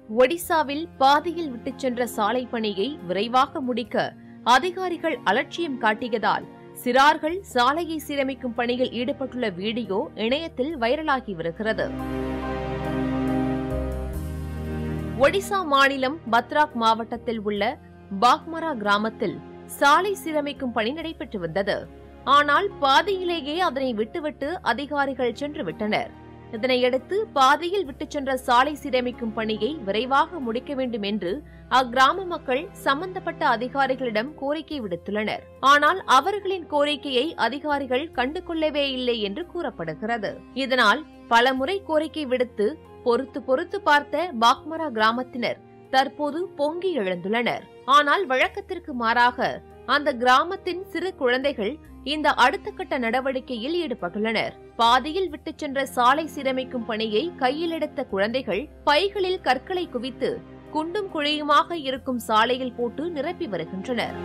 ஒடிசாவில் பாதியில் விட்டுச் சென்ற சாலை பணியை விரைவாக முடிக்க அதிகாரிகள் அலட்சியம் காட்டியதால் சிறார்கள் சாலையை சீரமைக்கும் பணியில் ஈடுபட்டுள்ள வீடியோ இணையத்தில் வைரலாகி வருகிறது ஒடிசா மாநிலம் பத்ராக் மாவட்டத்தில் உள்ள பாக்மரா கிராமத்தில் சாலை சீரமைக்கும் பணி நடைபெற்று வந்தது ஆனால் பாதியிலேயே அதனை விட்டுவிட்டு அதிகாரிகள் சென்று விட்டனர் இதனையடுத்து பாதியில் விட்டுச் சென்ற சாலை சீரமைக்கும் பணியை விரைவாக முடிக்க வேண்டும் என்று அக்கிராம மக்கள் சம்பந்தப்பட்ட அதிகாரிகளிடம் கோரிக்கை விடுத்துள்ளனர் ஆனால் அவர்களின் கோரிக்கையை அதிகாரிகள் கண்டுகொள்ளவே இல்லை என்று கூறப்படுகிறது இதனால் பலமுறை கோரிக்கை விடுத்து பொறுத்து பொறுத்து பார்த்த பாக்மரா கிராமத்தினர் தற்போது பொங்கி எழுந்துள்ளனர் ஆனால் வழக்கத்திற்கு மாறாக அந்த கிராமத்தின் சிறு குழந்தைகள் இந்த அடுத்த கட்ட நடவடிக்கையில் ஈடுபட்டுள்ளனர் பாதியில் விட்டுச் சென்ற சாலை சீரமைக்கும் பணியை கையில் எடுத்த குழந்தைகள் பைகளில் கற்களை குவித்து குண்டும் குழியுமாக இருக்கும் சாலையில் போட்டு நிரப்பி வருகின்றனர்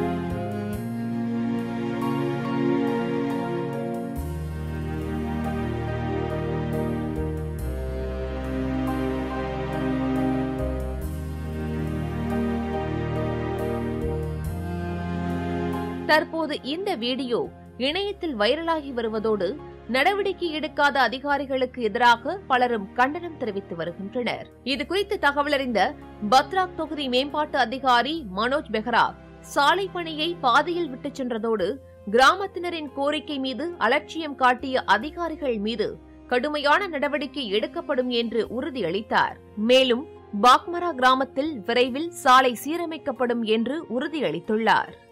தற்போது இந்த வீடியோ இணையத்தில் வைரலாகி வருவதோடு நடவடிக்கை எடுக்காத அதிகாரிகளுக்கு எதிராக பலரும் கண்டனம் தெரிவித்து வருகின்றனர் இதுகுறித்து தகவலறிந்த பத்ராக் தொகுதி மேம்பாட்டு அதிகாரி மனோஜ் பெஹ்ரா சாலை பணியை பாதியில் விட்டுச் சென்றதோடு கிராமத்தினரின் கோரிக்கை மீது அலட்சியம் காட்டிய அதிகாரிகள் மீது கடுமையான நடவடிக்கை எடுக்கப்படும் என்று உறுதியளித்தார் மேலும் பாக்மரா கிராமத்தில் விரைவில் சாலை சீரமைக்கப்படும் என்று உறுதியளித்துள்ளார்